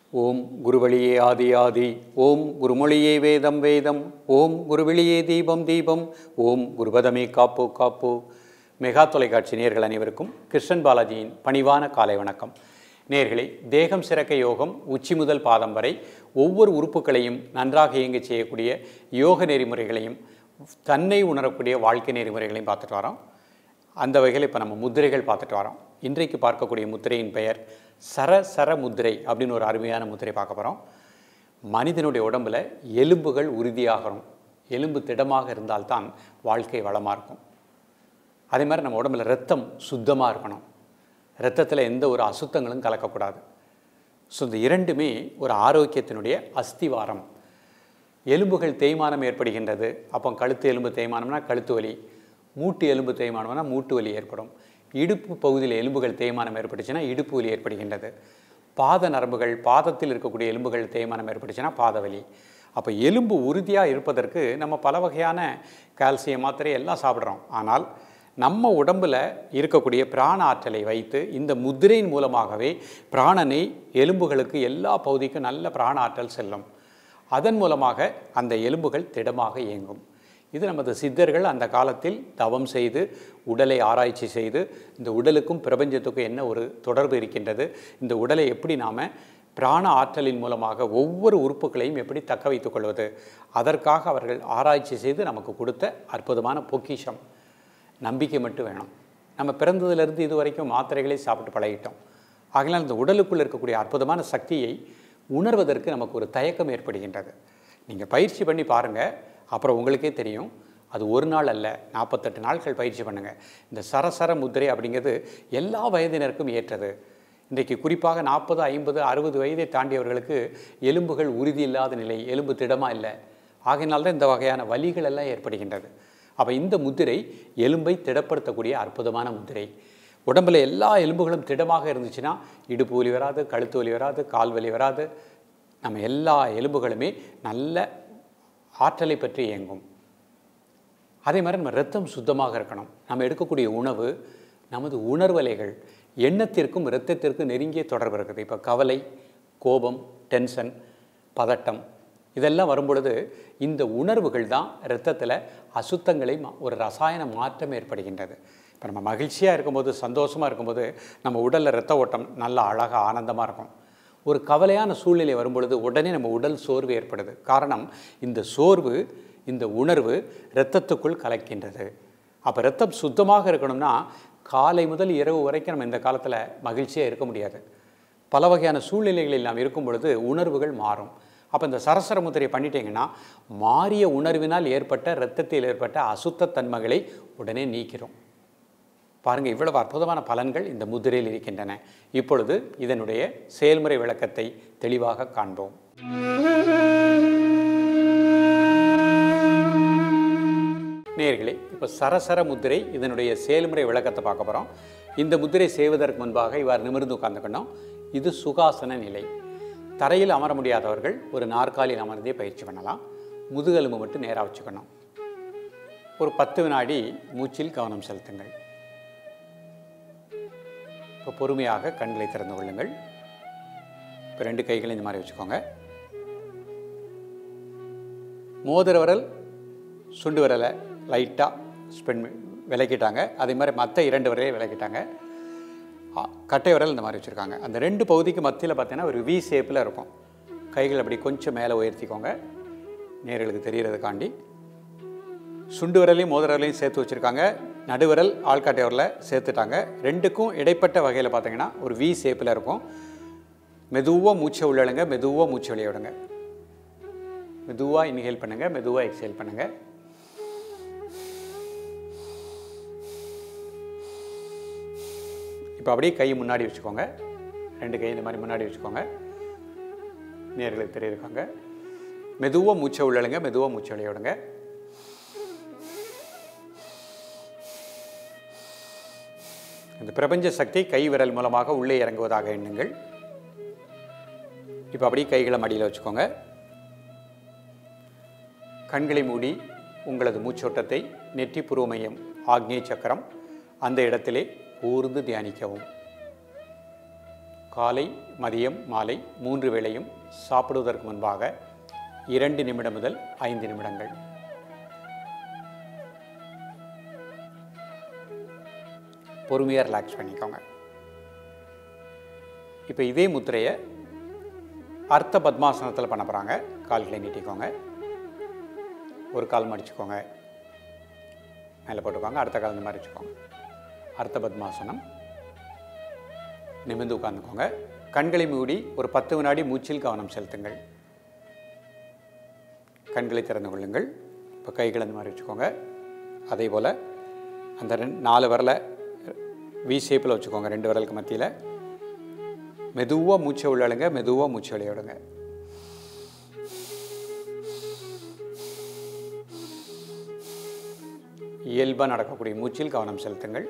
ஓம் குருவழியே ஆதி ஆதி ஓம் குருமொழியே வேதம் வேதம் ஓம் குருவெளியே தீபம் தீபம் ஓம் குருபதமே காப்போ காப்போ மெகா தொலைக்காட்சி நேர்கள் அனைவருக்கும் கிருஷ்ணன் பாலாஜியின் பணிவான காலை வணக்கம் நேர்களே தேகம் சிறக்க யோகம் உச்சி முதல் பாதம் வரை ஒவ்வொரு உறுப்புகளையும் நன்றாக இயங்கச் செய்யக்கூடிய யோக நெறிமுறைகளையும் தன்னை உணரக்கூடிய வாழ்க்கை நெறிமுறைகளையும் பார்த்துட்டு வரோம் அந்த வகையில் இப்போ நம்ம முத்திரைகள் பார்த்துட்டு வரோம் இன்றைக்கு பார்க்கக்கூடிய முத்திரையின் பெயர் சர சர முத்திரை அப்படின்னு ஒரு அருமையான முத்திரை பார்க்க போகிறோம் மனிதனுடைய உடம்புல எலும்புகள் உறுதியாகணும் எலும்பு திடமாக இருந்தால்தான் வாழ்க்கை வளமாக இருக்கும் அதே மாதிரி நம்ம உடம்புல ரத்தம் சுத்தமாக இருக்கணும் ரத்தத்தில் எந்த ஒரு அசுத்தங்களும் கலக்கக்கூடாது ஸோ இந்த இரண்டுமே ஒரு ஆரோக்கியத்தினுடைய அஸ்திவாரம் எலும்புகள் தேய்மானம் ஏற்படுகின்றது அப்போ கழுத்து எலும்பு தேய்மானம்னா கழுத்து வலி மூட்டு எலும்பு தேய்மானம்னா மூட்டு வலி ஏற்படும் இடுப்பு பகுதியில் எலும்புகள் தேய்மானம் ஏற்பட்டுச்சுன்னா இடுப்பு வலி ஏற்படுகின்றது பாத நரம்புகள் பாதத்தில் இருக்கக்கூடிய எலும்புகள் தேய்மானம் ஏற்பட்டுச்சுன்னா பாத வலி அப்போ எலும்பு உறுதியாக இருப்பதற்கு நம்ம பல வகையான கால்சியம் மாத்திரை எல்லாம் சாப்பிட்றோம் ஆனால் நம்ம உடம்பில் இருக்கக்கூடிய பிராண ஆற்றலை வைத்து இந்த முத்திரையின் மூலமாகவே பிராணனை எலும்புகளுக்கு எல்லா பகுதிக்கும் நல்ல பிராண ஆற்றல் செல்லும் அதன் மூலமாக அந்த எலும்புகள் திடமாக இயங்கும் இது நமது சித்தர்கள் அந்த காலத்தில் தவம் செய்து உடலை ஆராய்ச்சி செய்து இந்த உடலுக்கும் பிரபஞ்சத்துக்கும் என்ன ஒரு தொடர்பு இருக்கின்றது இந்த உடலை எப்படி நாம் பிராண ஆற்றலின் மூலமாக ஒவ்வொரு உறுப்புகளையும் எப்படி தக்க வைத்துக் கொள்வது அதற்காக அவர்கள் ஆராய்ச்சி செய்து நமக்கு கொடுத்த அற்புதமான பொக்கிஷம் நம்பிக்கை மட்டும் வேணும் நம்ம பிறந்ததிலிருந்து இது வரைக்கும் மாத்திரைகளை சாப்பிட்டு பழகிட்டோம் ஆகையால் இந்த உடலுக்குள் இருக்கக்கூடிய அற்புதமான சக்தியை உணர்வதற்கு நமக்கு ஒரு தயக்கம் ஏற்படுகின்றது நீங்கள் பயிற்சி பண்ணி பாருங்கள் அப்புறம் உங்களுக்கே தெரியும் அது ஒரு நாள் அல்ல நாற்பத்தெட்டு நாட்கள் பயிற்சி பண்ணுங்கள் இந்த சரசர முத்திரை அப்படிங்கிறது எல்லா வயதினருக்கும் ஏற்றது இன்றைக்கு குறிப்பாக நாற்பது ஐம்பது அறுபது வயதை தாண்டியவர்களுக்கு எலும்புகள் உறுதி இல்லாத நிலை எலும்பு திடமாக இல்லை ஆகையினால்தான் இந்த வகையான வலிகள் எல்லாம் ஏற்படுகின்றது அப்போ இந்த முத்திரை எலும்பை திடப்படுத்தக்கூடிய அற்புதமான முத்திரை உடம்பில் எல்லா எலும்புகளும் திடமாக இருந்துச்சுன்னா இடுப்பு வலி வராது கழுத்து வலி வராது கால் வலி வராது நம்ம எல்லா எலும்புகளுமே நல்ல ஆற்றலை பற்றி இயங்கும் அதே மாதிரி நம்ம ரத்தம் சுத்தமாக இருக்கணும் நம்ம எடுக்கக்கூடிய உணவு நமது உணர்வலைகள் எண்ணத்திற்கும் இரத்தத்திற்கும் நெருங்கிய தொடர்பு இருக்குது இப்போ கவலை கோபம் டென்ஷன் பதட்டம் இதெல்லாம் வரும்பொழுது இந்த உணர்வுகள் தான் இரத்தத்தில் அசுத்தங்களை மா- ஒரு ரசாயன மாற்றம் ஏற்படுகின்றது இப்போ நம்ம மகிழ்ச்சியாக இருக்கும்போது சந்தோஷமாக இருக்கும்போது நம்ம உடலில் இரத்த ஓட்டம் நல்ல அழகாக ஆனந்தமாக இருக்கும் ஒரு கவலையான சூழ்நிலை வரும்பொழுது உடனே நம்ம உடல் சோர்வு ஏற்படுது காரணம் இந்த சோர்வு இந்த உணர்வு இரத்தத்துக்குள் கலக்கின்றது அப்போ இரத்தம் சுத்தமாக இருக்கணும்னா காலை முதல் இரவு வரைக்கும் நம்ம இந்த காலத்தில் மகிழ்ச்சியாக இருக்க முடியாது பல வகையான சூழ்நிலைகளில் நாம் இருக்கும் பொழுது உணர்வுகள் மாறும் அப்போ இந்த சரசர முத்திரையை பண்ணிட்டீங்கன்னா மாறிய உணர்வினால் ஏற்பட்ட இரத்தத்தில் ஏற்பட்ட அசுத்த தன்மைகளை உடனே நீக்கிறோம் பாருங்கள் இவ்வளவு அற்புதமான பலன்கள் இந்த முதிரையில் இருக்கின்றன இப்பொழுது இதனுடைய செயல்முறை விளக்கத்தை தெளிவாக காண்போம் நேர்களே இப்போ சரசர முத்திரை இதனுடைய செயல்முறை விளக்கத்தை பார்க்க போகிறோம் இந்த முத்திரை செய்வதற்கு முன்பாக இவ்வாறு நிமிர்ந்து உட்கார்ந்துக்கணும் இது சுகாசன நிலை தரையில் அமர முடியாதவர்கள் ஒரு நாற்காலியில் அமர்ந்தே பயிற்சி பண்ணலாம் முதுகெலும்பு மட்டும் நேராக வச்சுக்கணும் ஒரு பத்து வினாடி மூச்சில் கவனம் செலுத்துங்கள் இப்போ பொறுமையாக கண்களை திறந்து கொள்ளுங்கள் இப்போ ரெண்டு கைகளையும் இந்த மாதிரி வச்சுக்கோங்க மோதிர விரல் சுண்டு விரலை லைட்டாக ஸ்பெண்ட் விளக்கிட்டாங்க அதே மாதிரி மற்ற இரண்டு விரலையும் விளக்கிட்டாங்க ஆ, கட்டை விரல் இந்த மாதிரி வச்சுருக்காங்க அந்த ரெண்டு பகுதிக்கு மத்தியில் பார்த்தீங்கன்னா ஒரு வி ஷேப்பில் இருக்கும் கைகள் அப்படி கொஞ்சம் மேலே உயர்த்திக்கோங்க நேர்களுக்கு தெரியறதுக்காண்டி சுண்டு விரலையும் மோதிர விரலையும் சேர்த்து வச்சுருக்காங்க நடுவிரல் ஆள்காட்டை விரலை சேர்த்துட்டாங்க ரெண்டுக்கும் இடைப்பட்ட வகையில் பார்த்தீங்கன்னா ஒரு வி ஷேப்பில் இருக்கும் மெதுவாக மூச்சை உள்ளழுங்க மெதுவாக மூச்சை வெளியே விடுங்க மெதுவாக இன்ஹேல் பண்ணுங்கள் மெதுவாக எக்ஸேல் பண்ணுங்கள் இப்போ அப்படியே கை முன்னாடி வச்சுக்கோங்க ரெண்டு கை இந்த மாதிரி முன்னாடி வச்சுக்கோங்க நேர்களுக்கு தெரியிருக்காங்க மெதுவாக மூச்சை உள்ளழுங்க மெதுவாக மூச்சை வெளியே விடுங்க இந்த பிரபஞ்ச சக்தி கை விரல் மூலமாக உள்ளே இறங்குவதாக எண்ணுங்கள் இப்போ அப்படியே கைகளை மடியில் வச்சுக்கோங்க கண்களை மூடி உங்களது மூச்சோட்டத்தை நெற்றி புருவமையம் ஆக்ஞை சக்கரம் அந்த இடத்திலே ஊர்ந்து தியானிக்கவும் காலை மதியம் மாலை மூன்று வேளையும் சாப்பிடுவதற்கு முன்பாக இரண்டு நிமிடம் முதல் ஐந்து நிமிடங்கள் பொறுமையாக ரிலாக்ஸ் பண்ணிக்கோங்க இப்போ இதே முத்திரையை அர்த்த பத்மாசனத்தில் பண்ண போகிறாங்க கால்களை நீட்டிக்கோங்க ஒரு கால் மடிச்சுக்கோங்க மேலே போட்டுக்கோங்க அடுத்த கால் இந்த மாதிரி வச்சுக்கோங்க அர்த்த பத்மாசனம் நிமிர்ந்து உட்காந்துக்கோங்க கண்களை மூடி ஒரு பத்து வினாடி மூச்சில் கவனம் செலுத்துங்கள் கண்களை திறந்து கொள்ளுங்கள் இப்போ கைகளை இந்த மாதிரி வச்சுக்கோங்க அதே போல் அந்த ரெண்டு நாலு விரலை வி ஷேப்பில் வச்சுக்கோங்க ரெண்டு விரலுக்கு மத்தியில் மெதுவாக மூச்சை உள்ளழுங்க மெதுவாக மூச்சை வெளிய விடுங்க இயல்பாக நடக்கக்கூடிய மூச்சில் கவனம் செலுத்துங்கள்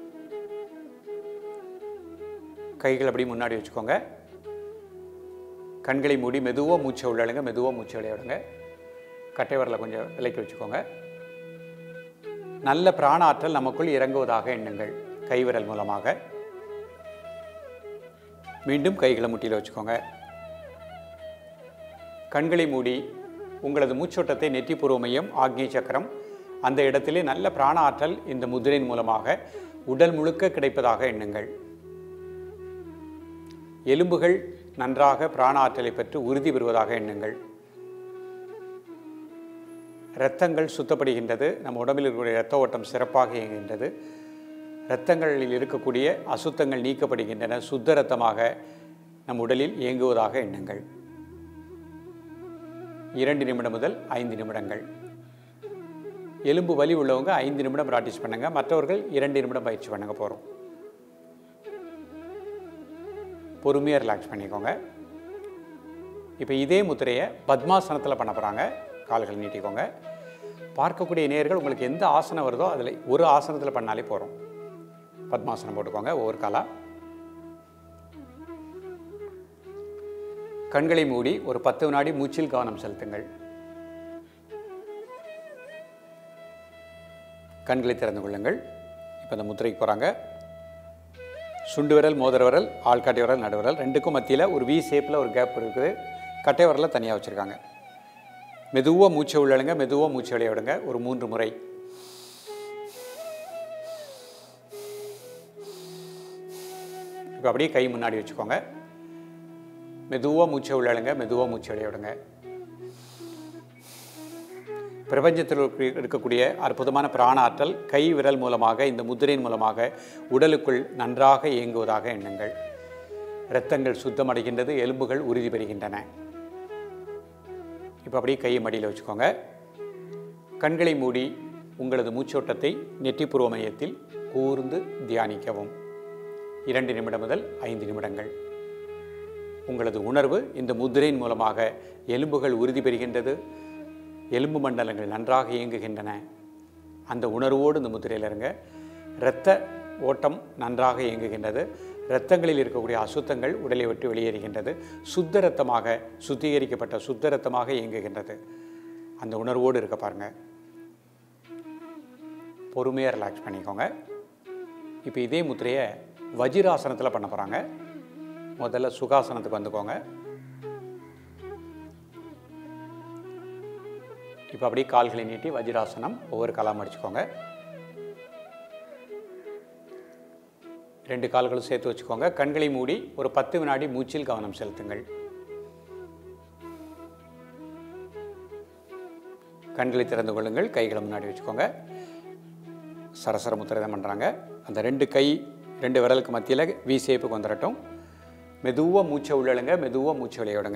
கைகள் அப்படி முன்னாடி வச்சுக்கோங்க கண்களை மூடி மெதுவாக மூச்சை உள்ளழுங்க மெதுவாக மூச்சை வெளிய விடுங்க கட்டை வரல கொஞ்சம் விலைக்கு வச்சுக்கோங்க நல்ல பிராண ஆற்றல் நமக்குள் இறங்குவதாக எண்ணுங்கள் கைவிரல் மூலமாக மீண்டும் கைகளை முட்டியில் வச்சுக்கோங்க கண்களை மூடி உங்களது மூச்சோட்டத்தை நெற்றி பூர்வ மையம் ஆக்னி சக்கரம் அந்த இடத்திலே நல்ல பிராண ஆற்றல் இந்த முதிரையின் மூலமாக உடல் முழுக்க கிடைப்பதாக எண்ணுங்கள் எலும்புகள் நன்றாக பிராண ஆற்றலை பெற்று உறுதி பெறுவதாக எண்ணுங்கள் இரத்தங்கள் சுத்தப்படுகின்றது நம்ம உடம்பில் இருக்கக்கூடிய இரத்த ஓட்டம் சிறப்பாக இயங்குகின்றது இரத்தங்களில் இருக்கக்கூடிய அசுத்தங்கள் நீக்கப்படுகின்றன சுத்த இரத்தமாக நம் உடலில் இயங்குவதாக எண்ணுங்கள் இரண்டு நிமிடம் முதல் ஐந்து நிமிடங்கள் எலும்பு வலி உள்ளவங்க ஐந்து நிமிடம் ப்ராக்டிஸ் பண்ணுங்க மற்றவர்கள் இரண்டு நிமிடம் பயிற்சி பண்ணுங்க போகிறோம் பொறுமையாக ரிலாக்ஸ் பண்ணிக்கோங்க இப்போ இதே முத்திரையை பத்மாசனத்தில் பண்ண போகிறாங்க கால்கள் நீட்டிக்கோங்க பார்க்கக்கூடிய நேர்கள் உங்களுக்கு எந்த ஆசனம் வருதோ அதில் ஒரு ஆசனத்தில் பண்ணாலே போகிறோம் பத்மாசனம் போட்டுக்கோங்க ஒவ்வொரு காலா கண்களை மூடி ஒரு பத்து வினாடி மூச்சில் கவனம் செலுத்துங்கள் கண்களை திறந்து கொள்ளுங்கள் இப்போ இந்த முத்திரைக்கு போகிறாங்க சுண்டு விரல் மோதிர விரல் ஆள்காட்டி விரல் நடுவிரல் ரெண்டுக்கும் மத்தியில் ஒரு வி ஷேப்பில் ஒரு கேப் இருக்குது கட்டை விரலை தனியாக வச்சுருக்காங்க மெதுவாக மூச்சை உள்ளழுங்க மெதுவாக மூச்சை வெளிய விடுங்க ஒரு மூன்று முறை இப்போ அப்படியே கை முன்னாடி வச்சுக்கோங்க மெதுவாக மூச்சை உள்ளழுங்க மெதுவாக மூச்சை வெளிய விடுங்க பிரபஞ்சத்தில் இருக்க- இருக்கக்கூடிய அற்புதமான பிராண ஆற்றல் கை விரல் மூலமாக இந்த முதிரையின் மூலமாக உடலுக்குள் நன்றாக இயங்குவதாக எண்ணுங்கள் இரத்தங்கள் சுத்தமடைகின்றது எலும்புகள் உறுதி பெறுகின்றன இப்போ அப்படியே கையை மடியில் வச்சுக்கோங்க கண்களை மூடி உங்களது மூச்சோட்டத்தை நெற்றிப்புருவ மையத்தில் கூர்ந்து தியானிக்கவும் இரண்டு நிமிடம் முதல் ஐந்து நிமிடங்கள் உங்களது உணர்வு இந்த முத்திரையின் மூலமாக எலும்புகள் உறுதி பெறுகின்றது எலும்பு மண்டலங்கள் நன்றாக இயங்குகின்றன அந்த உணர்வோடு இந்த முத்திரையில் இருங்க இரத்த ஓட்டம் நன்றாக இயங்குகின்றது இரத்தங்களில் இருக்கக்கூடிய அசுத்தங்கள் உடலை விட்டு வெளியேறுகின்றது சுத்த இரத்தமாக சுத்திகரிக்கப்பட்ட சுத்த இரத்தமாக இயங்குகின்றது அந்த உணர்வோடு இருக்க பாருங்க பொறுமையாக ரிலாக்ஸ் பண்ணிக்கோங்க இப்போ இதே முத்திரையை வஜிராசனத்தில் பண்ண போகிறாங்க முதல்ல சுகாசனத்துக்கு வந்துக்கோங்க இப்போ அப்படியே கால்களை நீட்டி வஜிராசனம் ஒவ்வொரு காலாக மடிச்சுக்கோங்க ரெண்டு கால்களும் சேர்த்து வச்சுக்கோங்க கண்களை மூடி ஒரு பத்து வினாடி மூச்சில் கவனம் செலுத்துங்கள் கண்களை திறந்து கொள்ளுங்கள் கைகளை முன்னாடி வச்சுக்கோங்க சரசர முத்திரை தான் பண்ணுறாங்க அந்த ரெண்டு கை ரெண்டு விரலுக்கு மத்தியில் வி ஷேப்புக்கு வந்துடட்டும் மெதுவாக மூச்சை உள்ளழுங்க மெதுவாக மூச்சை வெளிய விடுங்க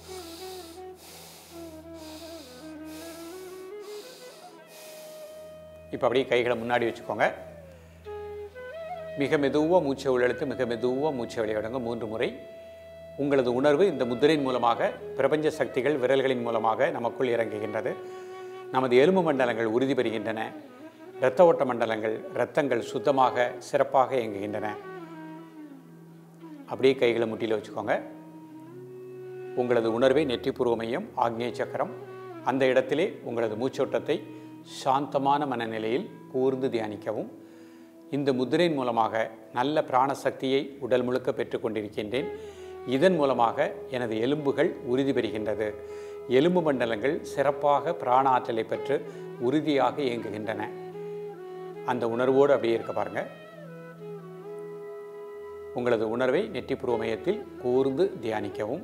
இப்போ அப்படியே கைகளை முன்னாடி வச்சுக்கோங்க மிக மெதுவாக மூச்சை உள்ளெழுத்து மிக மெதுவாக மூச்சை வெளிய விடுங்க மூன்று முறை உங்களது உணர்வு இந்த முத்திரையின் மூலமாக பிரபஞ்ச சக்திகள் விரல்களின் மூலமாக நமக்குள் இறங்குகின்றது நமது எலும்பு மண்டலங்கள் உறுதி பெறுகின்றன இரத்த ஓட்ட மண்டலங்கள் இரத்தங்கள் சுத்தமாக சிறப்பாக இயங்குகின்றன அப்படியே கைகளை முட்டியில் வச்சுக்கோங்க உங்களது உணர்வை நெற்றிப்பூர்வ மையம் ஆக்னேய சக்கரம் அந்த இடத்திலே உங்களது மூச்சோட்டத்தை சாந்தமான மனநிலையில் கூர்ந்து தியானிக்கவும் இந்த முத்திரையின் மூலமாக நல்ல பிராண சக்தியை உடல் முழுக்க பெற்றுக்கொண்டிருக்கின்றேன் இதன் மூலமாக எனது எலும்புகள் உறுதி பெறுகின்றது எலும்பு மண்டலங்கள் சிறப்பாக பிராண ஆற்றலை பெற்று உறுதியாக இயங்குகின்றன அந்த உணர்வோடு அப்படியே இருக்க பாருங்க உங்களது உணர்வை நெற்றிப்புருவ மையத்தில் கூர்ந்து தியானிக்கவும்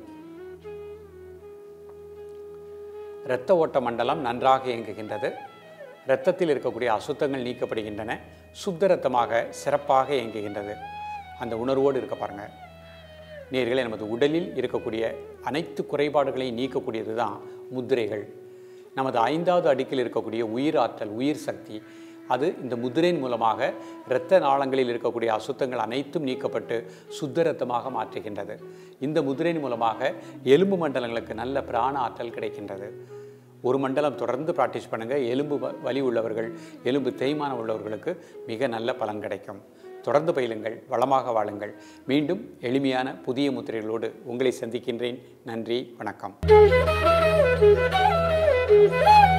இரத்த ஓட்ட மண்டலம் நன்றாக இயங்குகின்றது இரத்தத்தில் இருக்கக்கூடிய அசுத்தங்கள் நீக்கப்படுகின்றன சுத்த இரத்தமாக சிறப்பாக இயங்குகின்றது அந்த உணர்வோடு இருக்க பாருங்க நேர்களே நமது உடலில் இருக்கக்கூடிய அனைத்து குறைபாடுகளையும் நீக்கக்கூடியது தான் முத்திரைகள் நமது ஐந்தாவது அடுக்கில் இருக்கக்கூடிய உயிர் ஆற்றல் உயிர் சக்தி அது இந்த முதிரையின் மூலமாக இரத்த நாளங்களில் இருக்கக்கூடிய அசுத்தங்கள் அனைத்தும் நீக்கப்பட்டு சுத்த இரத்தமாக மாற்றுகின்றது இந்த முதிரையின் மூலமாக எலும்பு மண்டலங்களுக்கு நல்ல பிராண ஆற்றல் கிடைக்கின்றது ஒரு மண்டலம் தொடர்ந்து ப்ராக்டிஸ் பண்ணுங்கள் எலும்பு வ- வலி உள்ளவர்கள் எலும்பு தேய்மானம் உள்ளவர்களுக்கு மிக நல்ல பலன் கிடைக்கும் தொடர்ந்து பயிலுங்கள் வளமாக வாழுங்கள் மீண்டும் எளிமையான புதிய முத்திரைகளோடு உங்களை சந்திக்கின்றேன் நன்றி வணக்கம் Thank you.